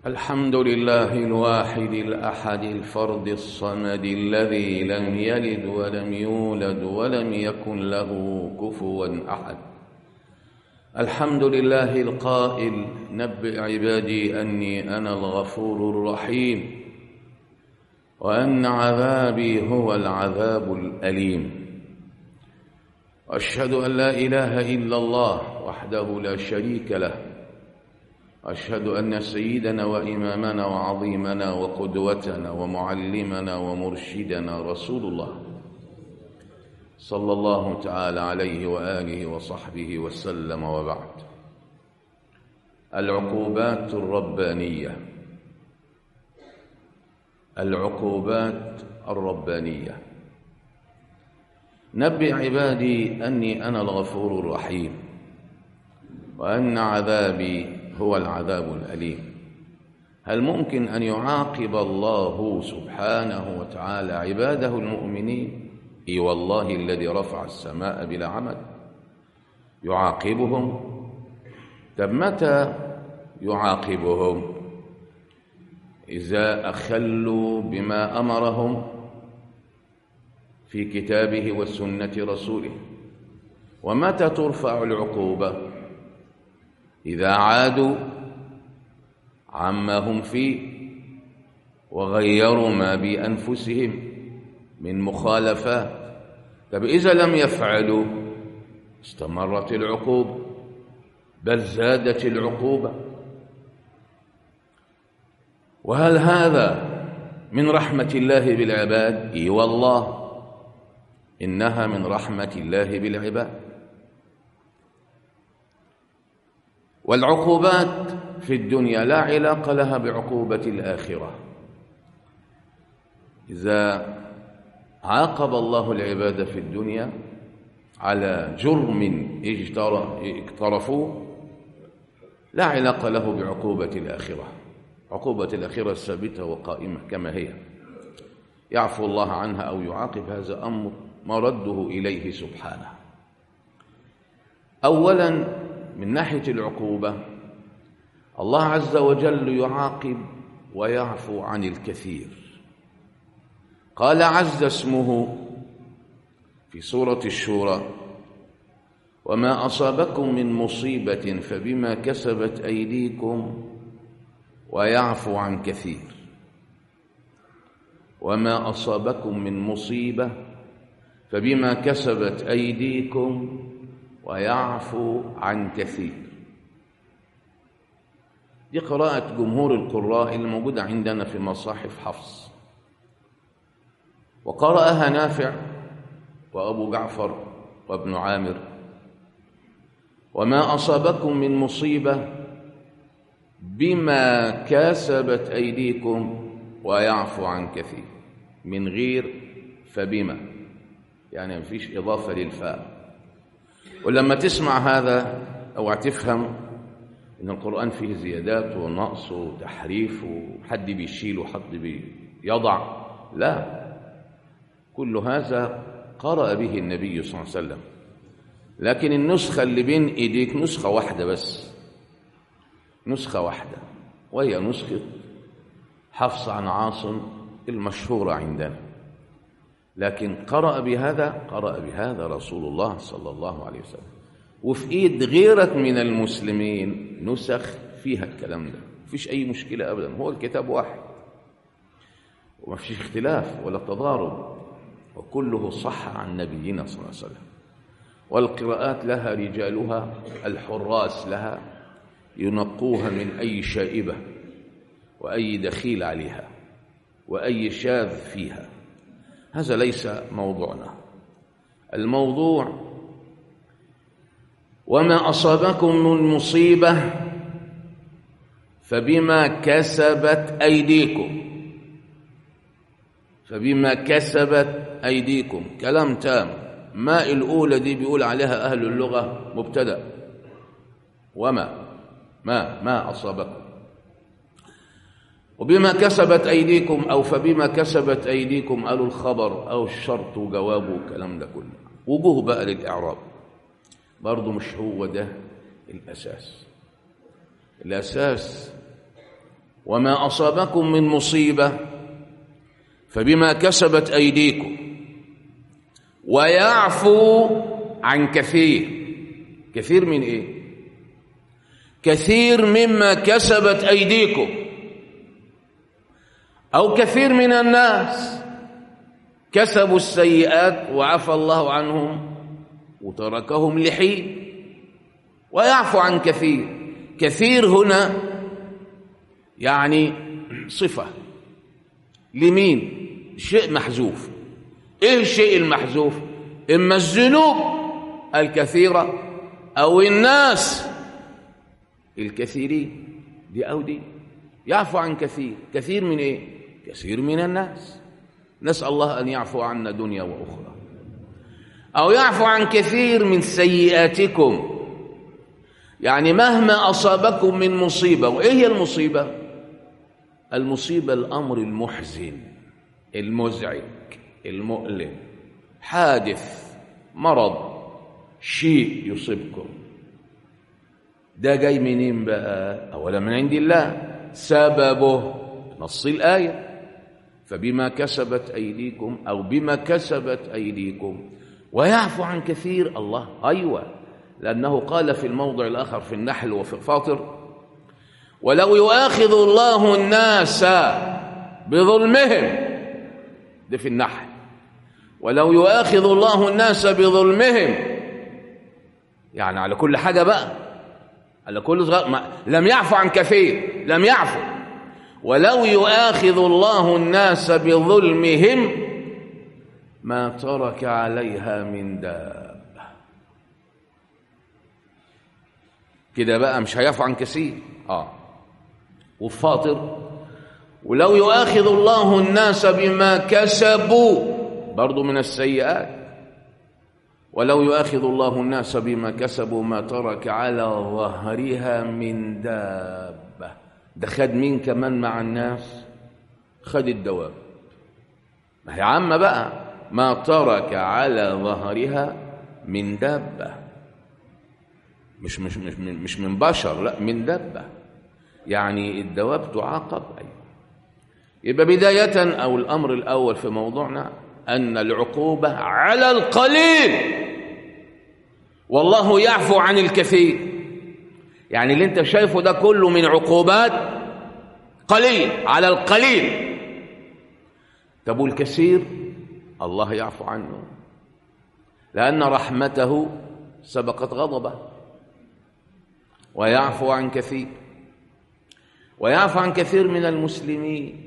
الحمد لله الواحد الأحد الفرد الصمد الذي لم يلد ولم يولد ولم يكن له كفوا أحد الحمد لله القائل نبئ عبادي أني أنا الغفور الرحيم وأن عذابي هو العذاب الأليم وأشهد أن لا إله إلا الله وحده لا شريك له أشهد أن سيدنا وإمامنا وعظيمنا وقدوتنا ومعلمنا ومرشدنا رسول الله صلى الله تعالى عليه وآله وصحبه وسلم وبعد العقوبات الربانية العقوبات الربانية نبئ عبادي أني أنا الغفور الرحيم وأن عذابي هو العذاب الأليم هل ممكن أن يعاقب الله سبحانه وتعالى عباده المؤمنين إي والله الذي رفع السماء بلا عمد يعاقبهم طب متى يعاقبهم إذا أخلوا بما أمرهم في كتابه وسنة رسوله ومتى ترفع العقوبة إذا عادوا عما هم فيه وغيروا ما بأنفسهم من مخالفات طب إذا لم يفعلوا استمرت العقوبة بل زادت العقوبة وهل هذا من رحمة الله بالعباد؟ إي والله إنها من رحمة الله بالعباد والعقوبات في الدنيا لا علاقة لها بعقوبة الآخرة إذا عاقب الله العباد في الدنيا على جرم اقترفوه لا علاقة له بعقوبة الآخرة عقوبة الآخرة ثابتة وقائمة كما هي يعفو الله عنها أو يعاقب هذا أمر مرده إليه سبحانه أولا من ناحية العقوبة الله عز وجل يعاقب ويعفو عن الكثير قال عز اسمه في سورة الشورى وما أصابكم من مصيبة فبما كسبت أيديكم ويعفو عن كثير وما أصابكم من مصيبة فبما كسبت أيديكم ويعفو عن كثير دي قراءة جمهور القراء اللي موجودة عندنا في مصاحف حفص وقرأها نافع وأبو جعفر وابن عامر وما أصابكم من مصيبة بما كسبت أيديكم ويعفو عن كثير من غير فبما يعني مفيش إضافة للفاء ولما تسمع هذا أو تفهم إن القرآن فيه زيادات ونقص وتحريف وحد بيشيل وحد بيضع لا كل هذا قرأ به النبي صلى الله عليه وسلم لكن النسخة اللي بين إيديك نسخة واحدة بس نسخة واحدة وهي نسخة حفص عن عاصم المشهورة عندنا لكن قرأ بهذا قرأ بهذا رسول الله صلى الله عليه وسلم وفي ايد غيرك من المسلمين نسخ فيها الكلام ده مفيش اي مشكلة ابدا هو الكتاب واحد وما فيش اختلاف ولا تضارب وكله صح عن نبينا صلى الله عليه وسلم والقراءات لها رجالها الحراس لها ينقوها من أي شائبة وأي دخيل عليها وأي شاذ فيها هذا ليس موضوعنا الموضوع وما أصابكم من مصيبة فبما كسبت أيديكم فبما كسبت أيديكم كلام تام ما الأولى دي بيقول عليها أهل اللغة مبتدأ وما ما ما أصابكم وبما كسبت أيديكم أو فبما كسبت أيديكم قالوا الخبر أو الشرط وجوابه الكلام ده كله وجوه بقى للإعراب برضه مش هو ده الأساس الأساس وما أصابكم من مصيبة فبما كسبت أيديكم ويعفو عن كثير كثير من إيه كثير مما كسبت أيديكم أو كثير من الناس كسبوا السيئات وعفى الله عنهم وتركهم لحين ويعفو عن كثير كثير هنا يعني صفة لمين شيء محذوف ايه الشيء المحذوف اما الذنوب الكثيرة او الناس الكثيرين دي او دي يعفو عن كثير كثير من ايه كثير من الناس نسأل الله ان يعفو عنا دنيا واخرى او يعفو عن كثير من سيئاتكم يعني مهما أصابكم من مصيبة وإيه هي المصيبة المصيبة الأمر المحزن المزعج المؤلم حادث مرض شيء يصيبكم ده جاي منين بقى أولا من عند الله سببه نص الآية فبما كسبت أيديكم أو بما كسبت أيديكم ويعفو عن كثير الله أيوة لأنه قال في الموضع الآخر في النحل وفي فاطر ولو يؤاخذ الله الناس بظلمهم ده في النحل ولو يؤاخذ الله الناس بظلمهم يعني على كل حاجة بقى على كل صغير ما لم يعفو عن كثير لم يعفو ولو يؤاخذ الله الناس بظلمهم ما ترك عليها من دابة كده بقى مش هيعفو عن كثير اه وفاطر ولو يؤاخذ الله الناس بما كسبوا برضو من السيئات ولو يؤاخذ الله الناس بما كسبوا ما ترك على ظهرها من دابة ده خد مين كمان مع الناس خد الدواب ما هي عامة بقى ما ترك على ظهرها من دابة مش مش مش من, مش من بشر لا من دابة يعني الدواب تعاقب أيوة يبقى بداية أو الأمر الأول في موضوعنا أن العقوبة على القليل والله يعفو عن الكثير يعني اللي انت شايفه ده كله من عقوبات قليل على القليل طب والكثير الله يعفو عنه لأن رحمته سبقت غضبه ويعفو عن كثير ويعفو عن كثير من المسلمين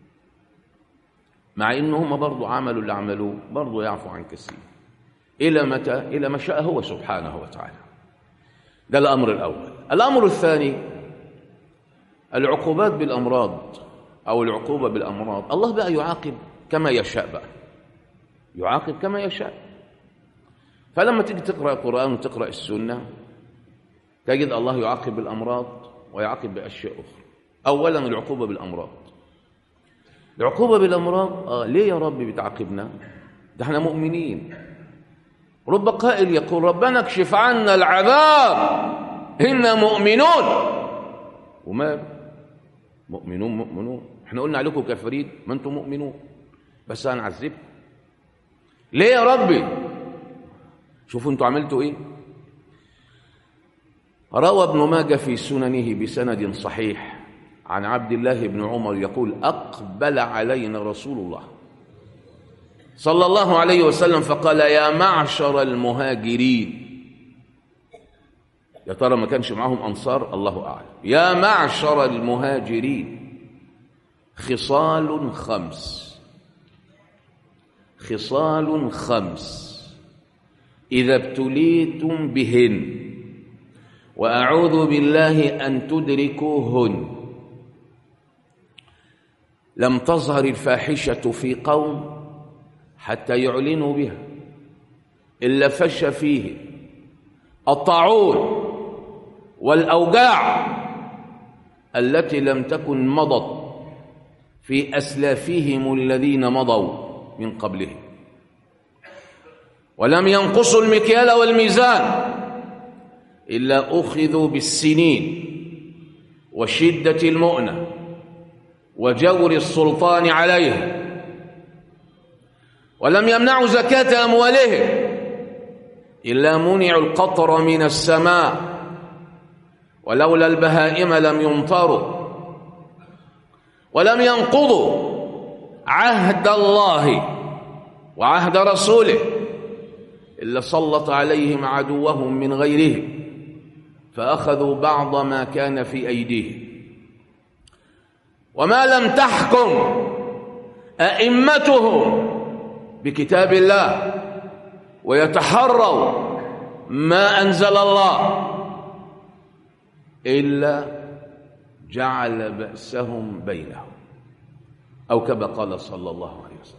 مع ان هم برضه عملوا اللي عملوه برضه يعفو عن كثير الى متى الى ما شاء هو سبحانه وتعالى ده الامر الاول الامر الثاني العقوبات بالامراض او العقوبه بالامراض الله بقى يعاقب كما يشاء بقى يعاقب كما يشاء فلما تيجي تقرا القران وتقرا السنه تجد الله يعاقب بالامراض ويعاقب باشياء اخرى اولا العقوبه بالامراض العقوبة بالأمراض آه ليه يا رب بتعاقبنا ده احنا مؤمنين رب قائل يقول ربنا اكشف عنا العذاب إنا مؤمنون وما مؤمنون مؤمنون احنا قلنا عليكم كافرين ما انتم مؤمنون بس هنعذبكم ليه يا ربي شوفوا انتوا عملتوا ايه روى ابن ماجه في سننه بسند صحيح عن عبد الله بن عمر يقول أقبل علينا رسول الله صلى الله عليه وسلم فقال يا معشر المهاجرين يا ترى ما كانش معاهم أنصار الله أعلم يا معشر المهاجرين خصال خمس خصال خمس إذا ابتليتم بهن وأعوذ بالله أن تدركوهن لم تظهر الفاحشة في قوم حتى يعلنوا بها إلا فش فيه الطاعون والأوجاع التي لم تكن مضت في أسلافهم الذين مضوا من قبلهم ولم ينقصوا المكيال والميزان إلا أخذوا بالسنين وشدة المؤنة وجور السلطان عليه ولم يمنعوا زكاة أموالهم إلا منعوا القطر من السماء ولولا البهائم لم يمطروا ولم ينقضوا عهد الله وعهد رسوله إلا سلط عليهم عدوهم من غيرهم فأخذوا بعض ما كان في أيديهم وما لم تحكم أئمتهم بكتاب الله ويتحروا ما أنزل الله إلا جعل بأسهم بينهم أو كما قال صلى الله عليه وسلم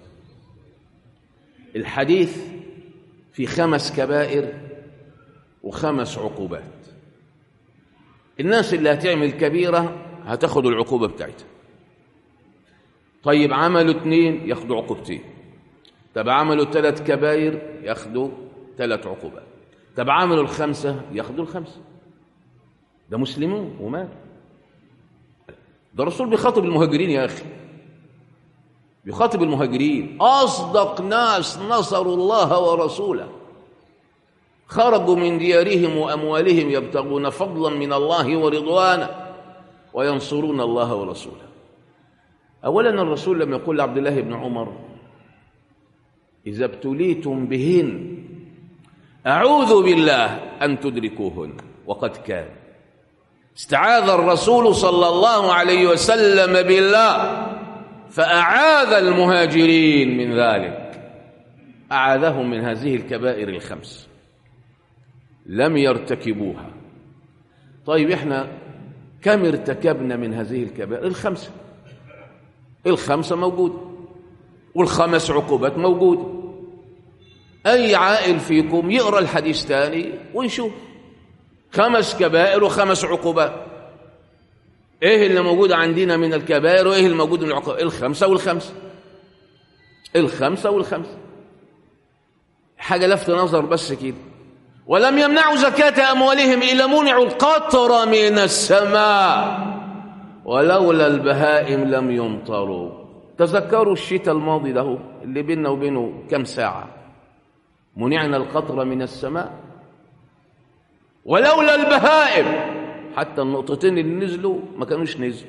الحديث في خمس كبائر وخمس عقوبات الناس اللي هتعمل كبيرة هتاخد العقوبة بتاعتها طيب عملوا اتنين ياخدوا عقوبتين طب عملوا ثلاث كباير ياخدوا ثلاث عقوبات طب عملوا الخمسة ياخدوا الخمسة ده مسلمون ومال ده الرسول بيخاطب المهاجرين يا أخي بيخاطب المهاجرين أصدق ناس نصروا الله ورسوله خرجوا من ديارهم وأموالهم يبتغون فضلا من الله ورضوانه وينصرون الله ورسوله أولا الرسول لما يقول لعبد الله بن عمر إذا ابتليتم بهن أعوذ بالله أن تدركوهن وقد كان استعاذ الرسول صلى الله عليه وسلم بالله فأعاذ المهاجرين من ذلك أعاذهم من هذه الكبائر الخمس لم يرتكبوها طيب احنا كم ارتكبنا من هذه الكبائر الخمسة الخمسة موجودة والخمس عقوبات موجودة أي عائل فيكم يقرأ الحديث تاني ونشوف خمس كبائر وخمس عقوبات ايه اللي موجود عندنا من الكبائر وايه اللي موجود من العقوبات الخمسة والخمسة الخمسة والخمسة حاجة لفت نظر بس كده ولم يمنعوا زكاة أموالهم إلا منعوا القطر من السماء ولولا البهائم لم يمطروا تذكروا الشتاء الماضي ده اللي بيننا وبينه كم ساعة منعنا القطر من السماء ولولا البهائم حتى النقطتين اللي نزلوا ما كانوش نزلوا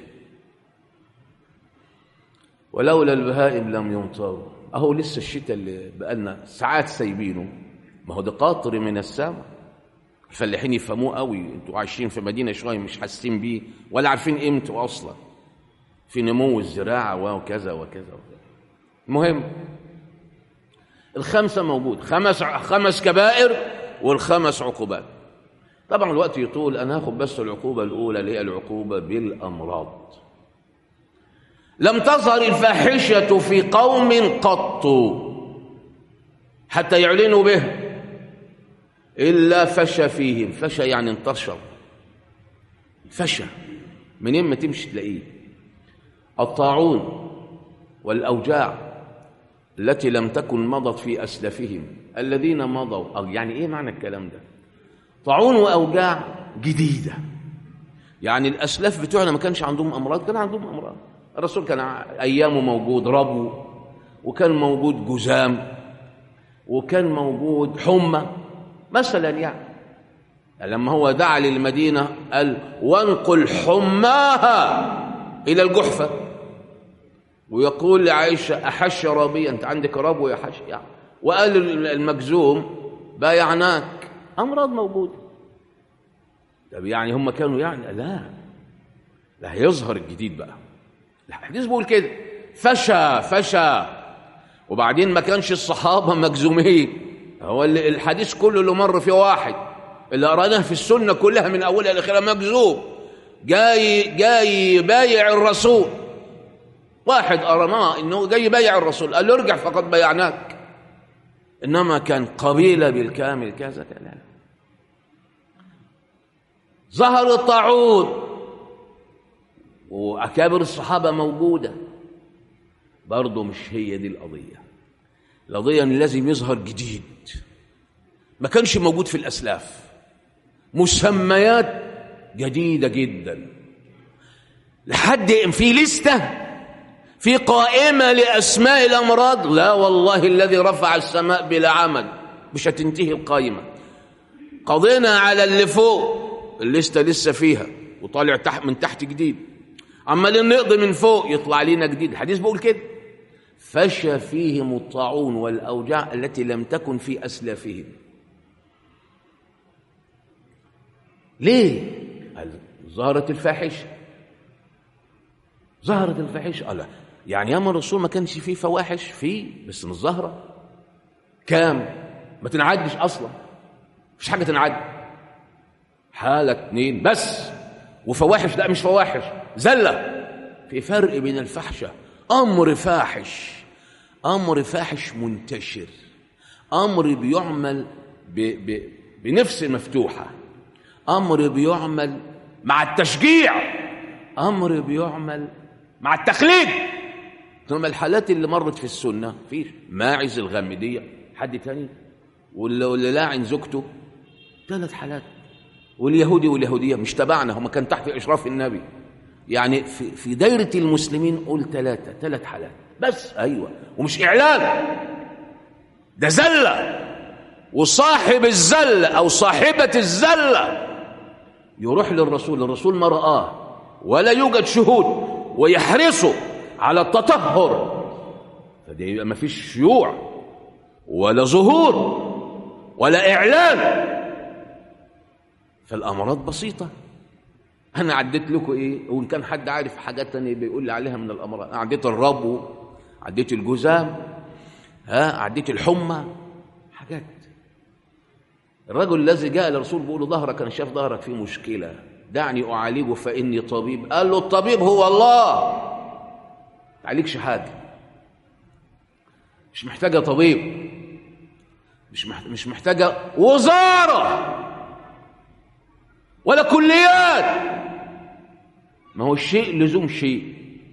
ولولا البهائم لم يمطروا اهو لسه الشتاء اللي بقالنا ساعات سايبينه ما هو ده قطر من السماء الفلاحين يفهموه قوي انتوا عايشين في مدينه شويه مش حاسين بيه ولا عارفين قيمته اصلا في نمو الزراعه وكذا وكذا وكذا المهم الخمسه موجود خمس خمس كبائر والخمس عقوبات طبعا الوقت يطول انا هاخد بس العقوبه الاولى اللي هي العقوبه بالامراض لم تظهر الفاحشه في قوم قط حتى يعلنوا به الا فشى فيهم فشى يعني انتشر فشى منين ما تمشي تلاقيه الطاعون والاوجاع التي لم تكن مضت في اسلافهم الذين مضوا يعني ايه معنى الكلام ده طاعون واوجاع جديده يعني الاسلاف بتوعنا ما كانش عندهم امراض كان عندهم امراض الرسول كان ايامه موجود ربو وكان موجود جزام وكان موجود حمى مثلا يعني لما هو دعا للمدينه قال وانقل حماها الى الجحفه ويقول لعائشه احش ربي انت عندك ربو يا حش يعني وقال المجزوم بايعناك امراض موجوده طب يعني هم كانوا يعني لا لا هيظهر الجديد بقى الحديث بيقول كده فشى فشى وبعدين ما كانش الصحابه مجزومين هو الحديث كله اللي مر فيه واحد اللي قراناه في السنه كلها من اولها لاخرها مجزوم جاي جاي يبايع الرسول واحد قرناه انه جاي يبايع الرسول قال له ارجع فقد بايعناك انما كان قبيله بالكامل كذا كذا ظهر الطاعون واكابر الصحابه موجوده برضه مش هي دي القضيه القضيه ان لازم يظهر جديد ما كانش موجود في الاسلاف مسميات جديده جدا لحد في لسته في قائمة لأسماء الأمراض لا والله الذي رفع السماء بلا عمد مش هتنتهي القائمة قضينا على اللي فوق الليستة لسه فيها وطالع تحت من تحت جديد عمالين نقضي من فوق يطلع لنا جديد الحديث بيقول كده فشى فيهم الطاعون والأوجاع التي لم تكن في أسلافهم ليه؟ قال ظهرت الفاحشة ظهرت الفاحشة قال يعني ياما الرسول ما كانش فيه فواحش فيه بس مش ظاهرة كام؟ ما تنعدش أصلا مفيش حاجة تنعد حالة اتنين بس وفواحش لا مش فواحش زلة في فرق بين الفحشة أمر فاحش أمر فاحش منتشر أمر بيعمل ب ب بنفس مفتوحة أمر بيعمل مع التشجيع أمر بيعمل مع التخليد ثم الحالات اللي مرت في السنة في ماعز الغامدية حد تاني واللي, واللي لاعن زوجته ثلاث حالات واليهودي واليهودية مش تبعنا هم كان تحت إشراف النبي يعني في, في دايرة المسلمين قول ثلاثة ثلاث حالات بس أيوة ومش إعلان ده زلة وصاحب الزلة أو صاحبة الزلة يروح للرسول الرسول ما رآه ولا يوجد شهود ويحرصوا على التطهر فده يبقى ما فيش شيوع ولا ظهور ولا إعلان فالأمراض بسيطة أنا عديت لكم إيه وإن كان حد عارف حاجات تانية بيقول لي عليها من الأمراض أنا عديت الربو عديت الجزام ها عديت الحمى حاجات الرجل الذي جاء للرسول بيقول له ظهرك أنا شايف ظهرك فيه مشكلة دعني أعالجه فإني طبيب قال له الطبيب هو الله تعالجش حاجة مش محتاجة طبيب مش مش محتاجة وزارة ولا كليات ما هو الشيء لزوم شيء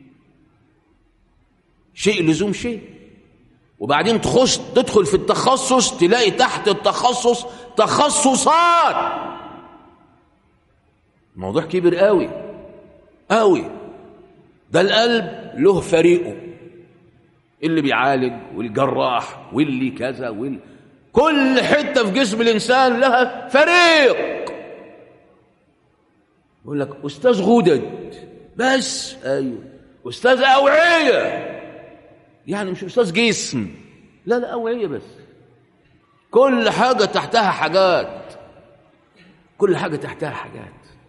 شيء لزوم شيء وبعدين تخش تدخل في التخصص تلاقي تحت التخصص تخصصات الموضوع كبير قوي قوي ده القلب له فريقه اللي بيعالج والجراح واللي كذا واللي كل حته في جسم الانسان لها فريق يقول لك استاذ غدد بس ايوه استاذ اوعيه يعني مش استاذ جسم لا لا اوعيه بس كل حاجه تحتها حاجات كل حاجه تحتها حاجات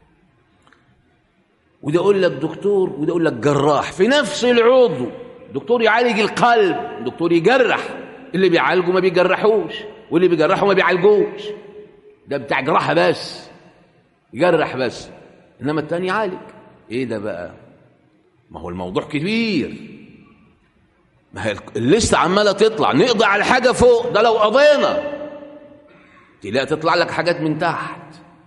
وده يقول لك دكتور وده يقول لك جراح في نفس العضو دكتور يعالج القلب دكتور يجرح اللي بيعالجه ما بيجرحوش واللي بيجرحه ما بيعالجوش ده بتاع جراحه بس يجرح بس انما التاني يعالج ايه ده بقى ما هو الموضوع كبير ما هي اللسه عماله تطلع نقضي على حاجه فوق ده لو قضينا تلاقي تطلع لك حاجات من تحت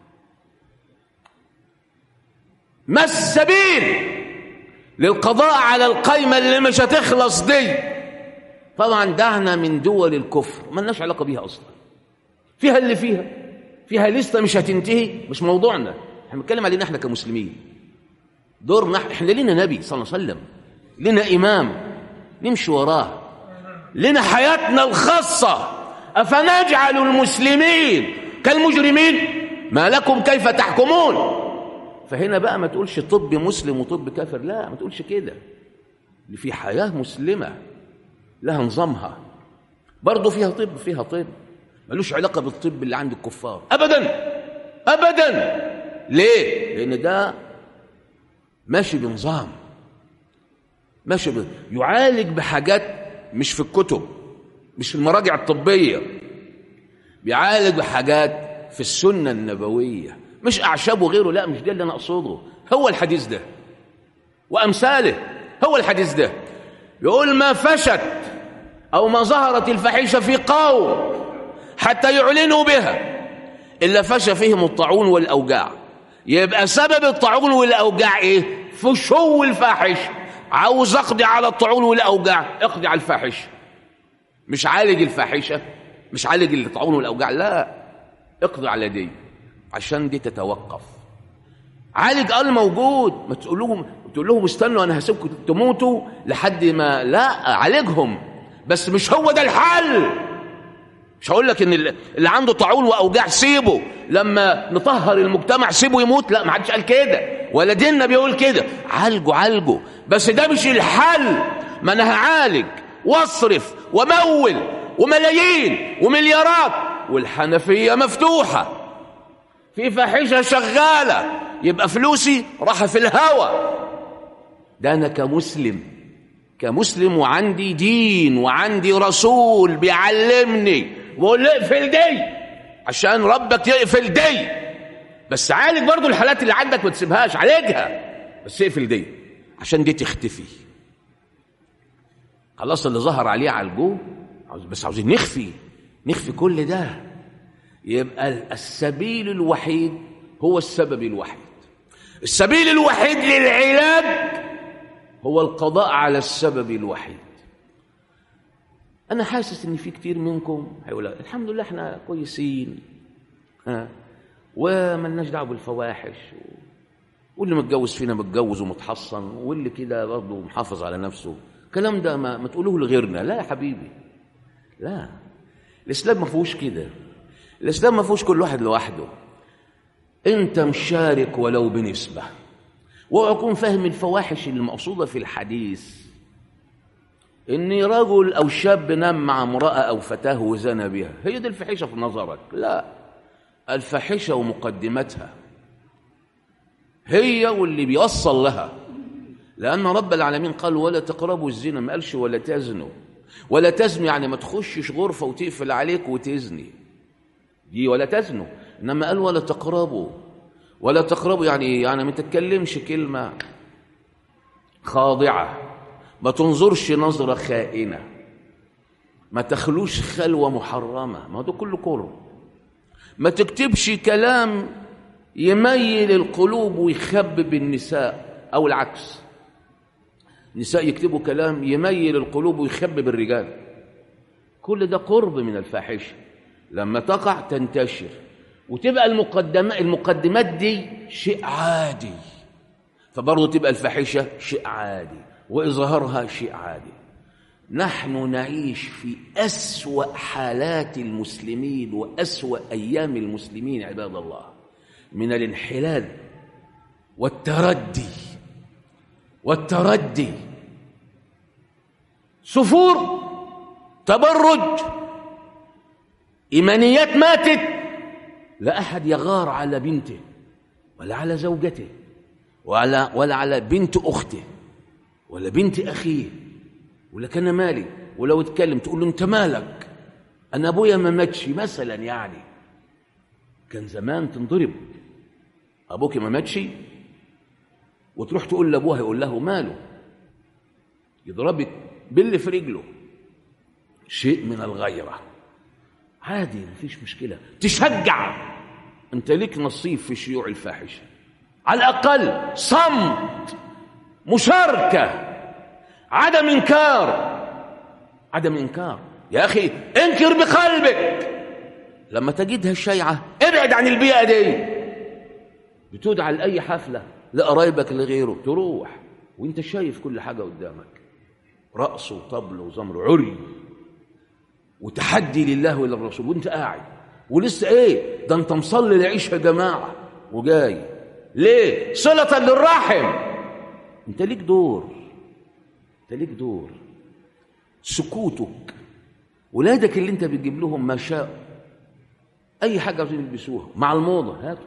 ما السبيل للقضاء على القايمه اللي مش هتخلص دي طبعا دعنا من دول الكفر ما لناش علاقه بيها اصلا فيها اللي فيها فيها لسه مش هتنتهي مش موضوعنا احنا بنتكلم علينا احنا كمسلمين دورنا احنا لنا نبي صلى الله عليه وسلم لنا امام نمشي وراه لنا حياتنا الخاصه افنجعل المسلمين كالمجرمين ما لكم كيف تحكمون فهنا بقى ما تقولش طب مسلم وطب كافر لا ما تقولش كده اللي في حياه مسلمه لها نظامها برضه فيها طب فيها طب ملوش علاقه بالطب اللي عند الكفار ابدا ابدا ليه لان ده ماشي بنظام ماشي ب... يعالج بحاجات مش في الكتب مش في المراجع الطبيه بيعالج بحاجات في السنه النبويه مش اعشاب وغيره لا مش ده اللي انا اقصده هو الحديث ده وامثاله هو الحديث ده يقول ما فشت او ما ظهرت الفحيشه في قوم حتى يعلنوا بها الا فشى فيهم الطاعون والاوجاع يبقى سبب الطاعون والاوجاع ايه فشو الفاحش عاوز اقضي على الطاعون والاوجاع اقضي على الفاحشه مش عالج الفاحشه مش عالج الطاعون والاوجاع لا اقضي على دي عشان دي تتوقف عالج قال موجود ما تقول لهم تقول لهم استنوا انا هسيبكم تموتوا لحد ما لا عالجهم بس مش هو ده الحل مش هقول لك ان اللي عنده طاعون واوجاع سيبه لما نطهر المجتمع سيبه يموت لا ما حدش قال كده ولا ديننا بيقول كده عالجه عالجه بس ده مش الحل ما انا هعالج واصرف ومول وملايين ومليارات والحنفيه مفتوحه في فاحشه شغاله يبقى فلوسي راح في الهوى ده انا كمسلم كمسلم وعندي دين وعندي رسول بيعلمني ويقول لي اقفل دي عشان ربك يقفل دي بس عالج برضو الحالات اللي عندك ما تسيبهاش عالجها بس اقفل دي عشان دي تختفي خلاص اللي ظهر عليه عالجوه بس عاوزين نخفي نخفي كل ده يبقى السبيل الوحيد هو السبب الوحيد السبيل الوحيد للعلاج هو القضاء على السبب الوحيد انا حاسس ان في كتير منكم هيقول الحمد لله احنا كويسين ها وملناش دعوه بالفواحش واللي متجوز فينا متجوز ومتحصن واللي كده برضه محافظ على نفسه الكلام ده ما, ما تقولوه لغيرنا لا يا حبيبي لا الاسلام ما فيهوش كده الاسلام ما فيهوش كل واحد لوحده انت مشارك ولو بنسبه واكون فاهم الفواحش المقصوده في الحديث ان رجل او شاب نام مع امراه او فتاه وزنى بها هي دي الفاحشه في نظرك لا الفاحشه ومقدمتها هي واللي بيوصل لها لان رب العالمين قال ولا تقربوا الزنا ما قالش ولا تزنوا ولا تزنوا يعني ما تخشش غرفه وتقفل عليك وتزني دي ولا تزنوا انما قال ولا تقربوا ولا تقربوا يعني يعني ما تتكلمش كلمه خاضعه ما تنظرش نظره خائنه ما تخلوش خلوه محرمه ما ده كله كره ما تكتبش كلام يميل القلوب ويخبب النساء او العكس نساء يكتبوا كلام يميل القلوب ويخبب الرجال كل ده قرب من الفاحشه لما تقع تنتشر وتبقى المقدمات المقدمات دي شيء عادي فبرضه تبقى الفاحشه شيء عادي واظهارها شيء عادي نحن نعيش في اسوا حالات المسلمين واسوا ايام المسلمين عباد الله من الانحلال والتردي والتردي سفور تبرج ايمانيات ماتت لا احد يغار على بنته ولا على زوجته ولا ولا على بنت اخته ولا بنت اخيه ولا كان مالي ولو اتكلم تقول له انت مالك انا ابويا ما ماتش مثلا يعني كان زمان تنضرب ابوك ما ماتش وتروح تقول لابوها يقول له ماله يضربك باللي في رجله شيء من الغيره عادي مفيش مشكله تشجع انت ليك نصيب في شيوع الفاحشه على الاقل صمت مشاركه عدم انكار عدم انكار يا اخي انكر بقلبك لما تجدها الشيعه ابعد عن البيئه دي بتدعى لاي حفله لقرايبك لغيره تروح وانت شايف كل حاجه قدامك رقص وطبل وزمر عري وتحدي لله وللرسول وانت قاعد ولسه ايه ده انت مصلي العيش يا جماعه وجاي ليه صله للرحم انت ليك دور انت ليك دور سكوتك ولادك اللي انت بتجيب لهم ما شاء اي حاجه عاوزين يلبسوها مع الموضه هاتوا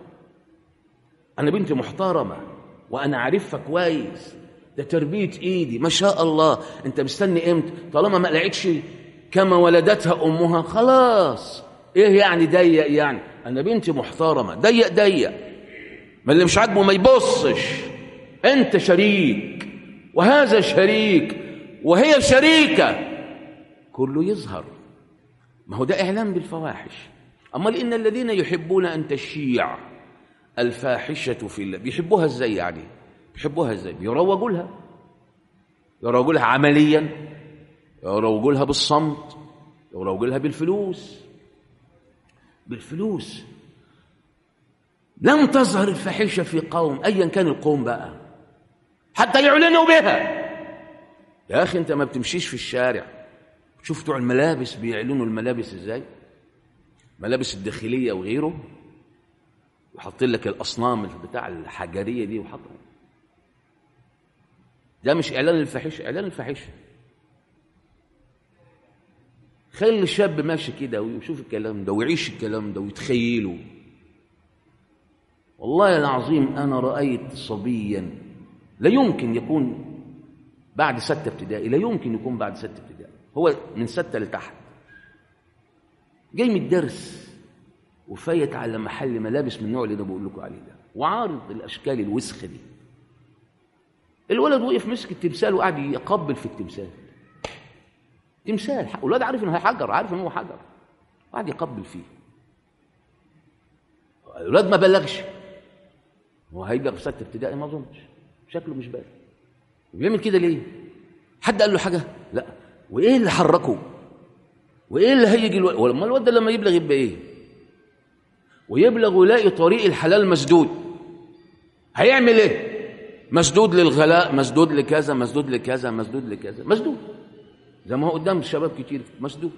انا بنتي محترمه وانا عارفها كويس ده تربيه ايدي ما شاء الله انت مستني امتى طالما ما لقيتش كما ولدتها امها خلاص ايه يعني ضيق يعني انا بنتي محترمه ضيق ضيق ما اللي مش عاجبه ما يبصش انت شريك وهذا شريك وهي شريكه كله يظهر ما هو ده اعلام بالفواحش امال ان الذين يحبون ان تشيع الفاحشه في الله بيحبوها ازاي يعني بيحبوها ازاي بيروجوا لها يروجوا لها عمليا يروجوا لها بالصمت يروجوا لها بالفلوس بالفلوس لم تظهر الفاحشة في قوم أيا كان القوم بقى حتى يعلنوا بها يا أخي أنت ما بتمشيش في الشارع شوف بتوع الملابس بيعلنوا الملابس إزاي ملابس الداخلية وغيره وحاطين لك الأصنام بتاع الحجرية دي وحاطين ده مش إعلان الفاحشة إعلان الفاحشة خلي الشاب ماشي كده ويشوف الكلام ده ويعيش الكلام ده ويتخيله والله العظيم أنا رأيت صبيا لا يمكن يكون بعد ستة ابتدائي لا يمكن يكون بعد ستة ابتدائي هو من ستة لتحت جاي من الدرس وفايت على محل ملابس من النوع اللي انا بقول لكم عليه ده وعارض الاشكال الوسخه دي الولد وقف مسك التمثال وقعد يقبل في التمثال تمثال الولاد عارف انه حجر عارف انه هو حجر قعد يقبل فيه الولاد ما بلغش هو هيبقى في سته ابتدائي ما اظنش شكله مش بالغ بيعمل كده ليه حد قال له حاجه لا وايه اللي حركه وايه اللي هيجي الوقت ولما الواد ده لما يبلغ يبقى ايه ويبلغ ويلاقي طريق الحلال مسدود هيعمل ايه مسدود للغلاء مسدود لكذا مسدود لكذا مسدود لكذا مسدود زي ما هو قدام الشباب كتير مسدود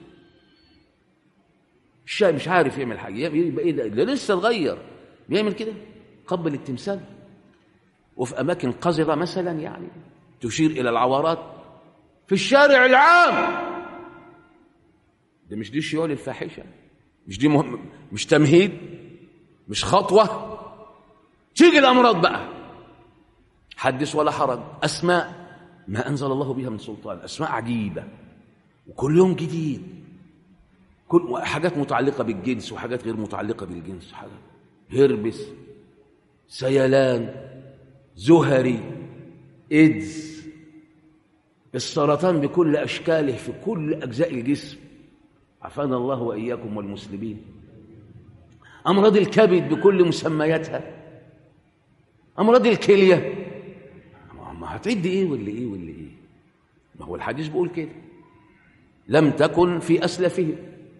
الشاب مش عارف يعمل حاجه يبقى ايه ده, ده لسه صغير بيعمل كده قبل التمثال وفي اماكن قذره مثلا يعني تشير الى العورات في الشارع العام ده مش دي شيوع الفاحشه مش دي مهم مش تمهيد مش خطوه تيجي الامراض بقى حدث ولا حرج اسماء ما انزل الله بها من سلطان اسماء عجيبه وكل يوم جديد كل حاجات متعلقه بالجنس وحاجات غير متعلقه بالجنس حاجات هربس سيلان زهري ايدز السرطان بكل اشكاله في كل اجزاء الجسم عافانا الله واياكم والمسلمين امراض الكبد بكل مسمياتها امراض الكليه ما هتعد ايه ولا ايه ولا ايه ما هو الحديث بيقول كده لم تكن في اسلافهم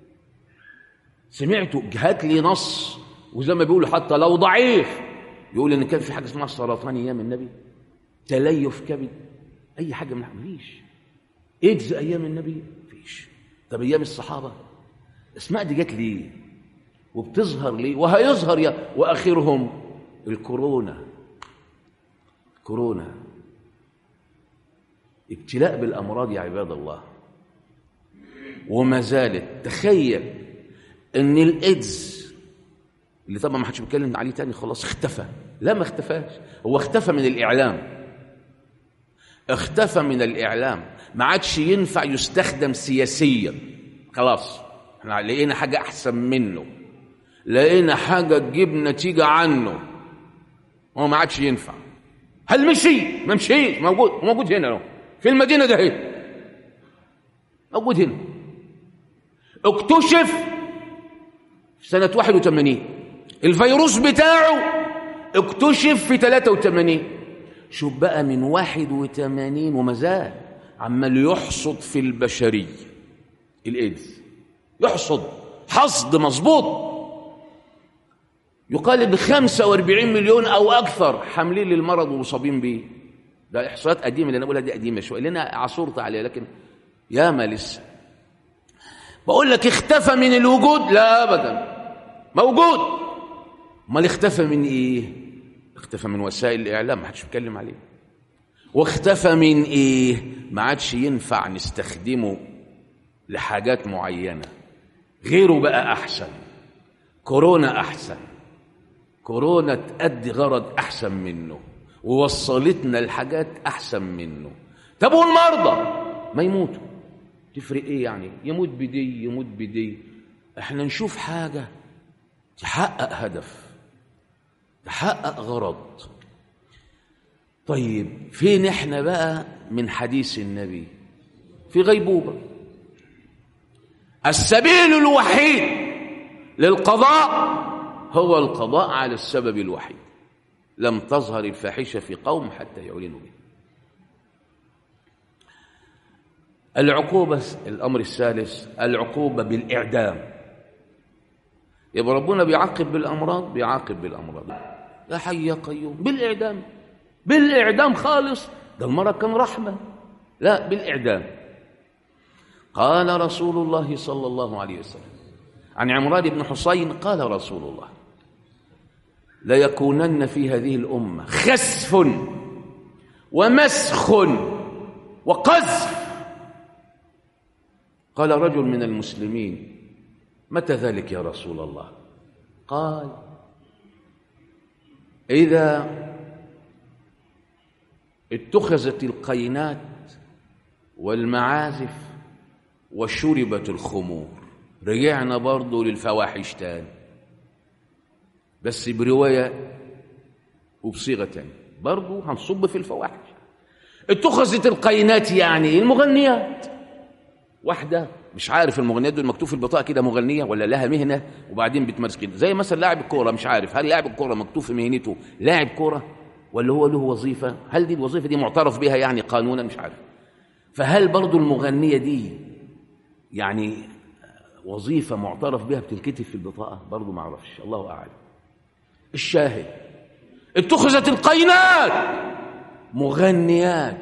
سمعت هات لي نص وزي ما بيقولوا حتى لو ضعيف يقول ان كان في حاجه اسمها السرطان ايام النبي تليف كبد اي حاجه من مفيش ايدز ايام النبي مفيش طب ايام الصحابه اسماء دي جت ليه وبتظهر ليه وهيظهر يا واخرهم الكورونا كورونا ابتلاء بالامراض يا عباد الله وما زالت تخيل ان الايدز اللي طبعا ما حدش بيتكلم عليه تاني خلاص اختفى لا ما اختفاش هو اختفى من الاعلام اختفى من الاعلام ما عادش ينفع يستخدم سياسيا خلاص احنا لقينا حاجه احسن منه لقينا حاجه تجيب نتيجه عنه هو ما عادش ينفع هل مشي ما مشيش موجود موجود هنا اهو في المدينه ده هنا موجود هنا اكتشف في سنه 81 الفيروس بتاعه اكتشف في 83 شوف بقى من 81 وما زال عمال يحصد في البشريه الايدز يحصد حصد مظبوط يقال ان 45 مليون او اكثر حاملين للمرض ومصابين به ده احصائيات قديمه اللي انا بقولها دي قديمه شويه لنا عصرت عليها لكن ياما لسه بقول لك اختفى من الوجود لا ابدا موجود امال اختفى من ايه اختفى من وسائل الاعلام ما حدش بيتكلم عليه واختفى من ايه ما عادش ينفع نستخدمه لحاجات معينه غيره بقى احسن كورونا احسن كورونا تأدي غرض احسن منه ووصلتنا لحاجات احسن منه طب والمرضى ما يموتوا تفرق ايه يعني يموت بدي يموت بدي احنا نشوف حاجه تحقق هدف تحقق غرض طيب فين احنا بقى من حديث النبي في غيبوبه السبيل الوحيد للقضاء هو القضاء على السبب الوحيد لم تظهر الفاحشه في قوم حتى يعلنوا به العقوبه الامر الثالث العقوبه بالاعدام يبقى ربنا بيعاقب بالامراض بيعاقب بالامراض يا حي يا قيوم بالاعدام بالاعدام خالص ده المرض كان رحمه لا بالاعدام قال رسول الله صلى الله عليه وسلم عن عمران بن حسين قال رسول الله ليكونن في هذه الامه خسف ومسخ وقذف قال رجل من المسلمين متى ذلك يا رسول الله قال اذا اتخذت القينات والمعازف وشربت الخمور رجعنا برضه للفواحش تاني بس بروايه وبصيغه تانية برضه هنصب في الفواحش اتخذت القينات يعني المغنيات واحده مش عارف المغنيات دول مكتوب في البطاقه كده مغنيه ولا لها مهنه وبعدين بتمارس كده زي مثلا لاعب الكوره مش عارف هل لاعب الكوره مكتوب في مهنته لاعب كوره ولا هو له وظيفه هل دي الوظيفه دي معترف بها يعني قانونا مش عارف فهل برضو المغنيه دي يعني وظيفه معترف بها بتنكتب في البطاقه برضو ما اعرفش الله اعلم الشاهد اتخذت القينات مغنيات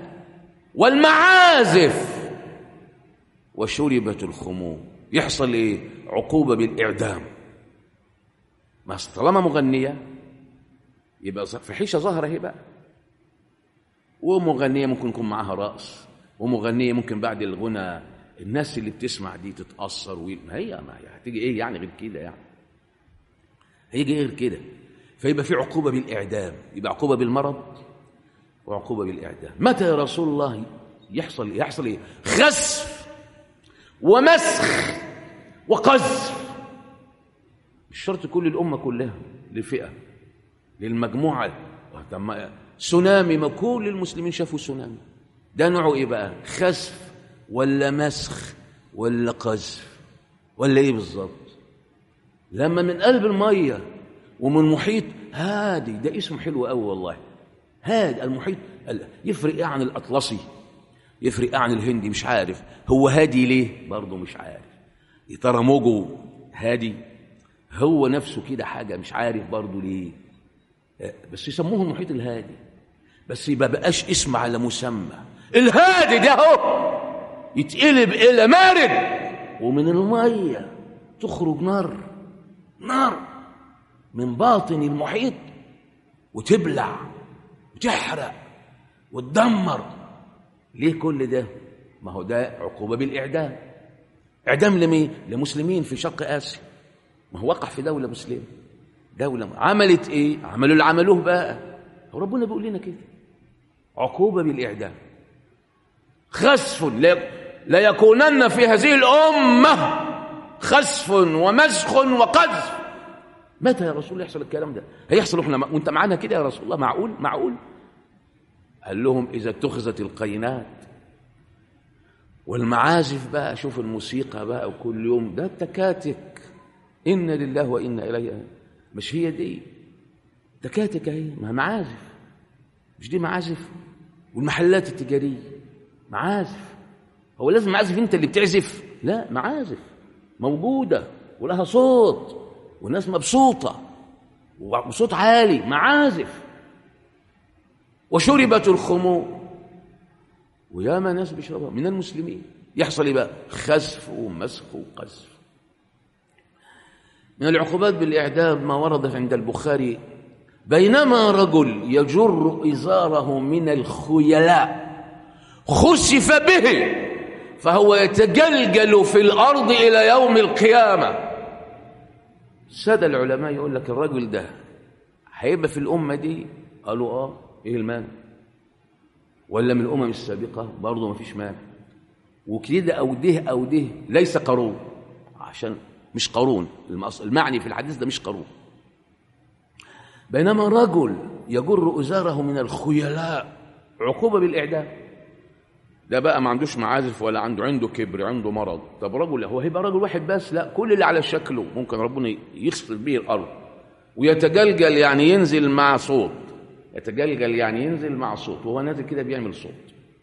والمعازف وشربت الخمور يحصل ايه عقوبه بالاعدام ما طالما مغنيه يبقى فحيشه ظاهره اهي بقى ومغنيه ممكن يكون معاها رقص ومغنيه ممكن بعد الغنى الناس اللي بتسمع دي تتاثر و... ما هي ما هي هتيجي ايه يعني غير كده يعني هيجي غير كده فيبقى في عقوبه بالاعدام يبقى عقوبه بالمرض وعقوبه بالاعدام متى يا رسول الله يحصل يحصل ايه خسف ومسخ وقذف مش شرط كل الامه كلها لفئه للمجموعه سونامي ما كل المسلمين شافوا سونامي ده نوعه ايه بقى خسف ولا مسخ ولا قذف ولا ايه بالظبط لما من قلب الميه ومن محيط هادي ده اسم حلو قوي والله هادي المحيط يفرق ايه عن الاطلسي يفرق ايه عن الهندي مش عارف هو هادي ليه برضه مش عارف يا ترى موجه هادي هو نفسه كده حاجه مش عارف برضه ليه بس يسموه المحيط الهادي بس ما بقاش اسم على مسمى الهادي ده اهو يتقلب الى مارد ومن الميه تخرج نار نار من باطن المحيط وتبلع وتحرق وتدمر ليه كل ده ما هو ده عقوبه بالاعدام اعدام لمين لمسلمين في شرق اسيا ما هو وقع في دوله مسلمه دوله عملت ايه عملوا اللي عملوه بقى هو ربنا بيقول لنا كده عقوبه بالاعدام خسف لا يكونن في هذه الامه خسف ومسخ وقذف متى يا رسول الله يحصل الكلام ده هيحصل احنا وانت معانا كده يا رسول الله معقول معقول قال لهم اذا اتخذت القينات والمعازف بقى شوف الموسيقى بقى وكل يوم ده التكاتك انا لله وانا اليه مش هي دي تكاتك اهي ما معازف مش دي معازف والمحلات التجاريه معازف هو لازم معازف انت اللي بتعزف لا معازف موجوده ولها صوت والناس مبسوطه وصوت عالي معازف وشربت الخمور وياما ناس بيشربها من المسلمين يحصل ايه بقى خسف ومسخ وقذف من العقوبات بالاعدام ما ورد عند البخاري بينما رجل يجر ازاره من الخيلاء خسف به فهو يتجلجل في الارض الى يوم القيامه سادة العلماء يقول لك الرجل ده هيبقى في الامه دي قالوا اه ايه المانع ولا من الامم السابقه برضه ما فيش مانع وكده او ده او ده ليس قارون عشان مش قارون المعني في الحديث ده مش قارون بينما رجل يجر ازاره من الخيلاء عقوبه بالاعدام ده بقى ما عندوش معازف ولا عنده عنده كبر عنده مرض طب رجل هو هيبقى رجل واحد بس لا كل اللي على شكله ممكن ربنا يخسف به الارض ويتجلجل يعني ينزل مع صوت يتجلجل يعني ينزل مع صوت وهو نازل كده بيعمل صوت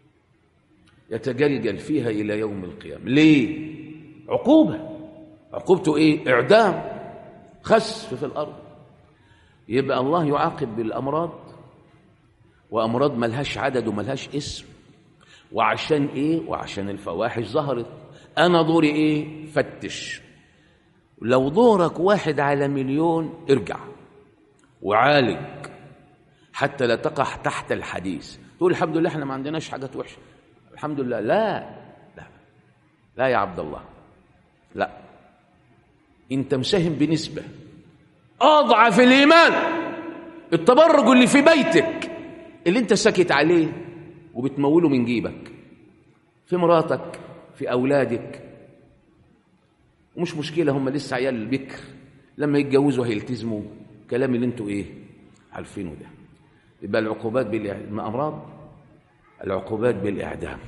يتجلجل فيها الى يوم القيامه ليه عقوبه عقوبته ايه اعدام خسف في الأرض يبقى الله يعاقب بالأمراض وأمراض ملهاش عدد وملهاش اسم وعشان إيه؟ وعشان الفواحش ظهرت أنا دوري إيه؟ فتش لو دورك واحد على مليون ارجع وعالج حتى لا تقع تحت الحديث تقول الحمد لله احنا ما عندناش حاجات وحشه الحمد لله لا لا لا يا عبد الله لا انت مساهم بنسبه اضعف الايمان التبرج اللي في بيتك اللي انت ساكت عليه وبتموله من جيبك في مراتك في اولادك ومش مشكله هم لسه عيال البكر لما يتجوزوا هيلتزموا كلام اللي انتوا ايه عارفينه ده يبقى العقوبات بالامراض العقوبات بالاعدام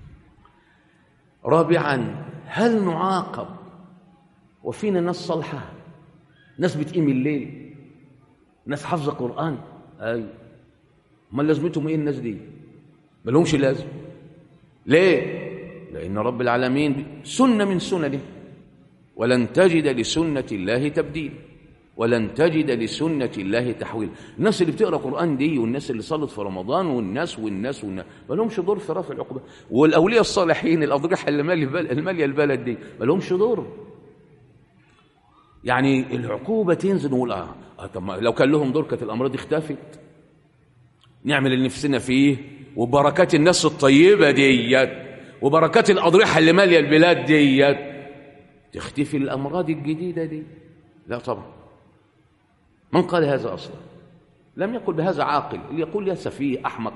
رابعا هل نعاقب وفينا ناس صالحه ناس بتقيم الليل ناس حافظه قران ايوه امال لازمتهم ايه الناس دي ما لهمش لازم ليه لان رب العالمين سنه من سننه ولن تجد لسنه الله تبديل ولن تجد لسنة الله تحويل الناس اللي بتقرأ قرآن دي والناس اللي صلت في رمضان والناس والناس والناس ما لهمش دور في رفع العقوبة والأولياء الصالحين الأضرحة اللي مالية البلد دي ما لهمش دور يعني العقوبة تنزل ونقول آه, آه طب لو كان لهم دور كانت الأمراض اختفت نعمل اللي نفسنا فيه وبركات الناس الطيبة ديت وبركات الأضرحة اللي مالية البلاد ديت تختفي الأمراض الجديدة دي لا طبعا من قال هذا أصلا لم يقل بهذا عاقل اللي يقول يا سفيه أحمق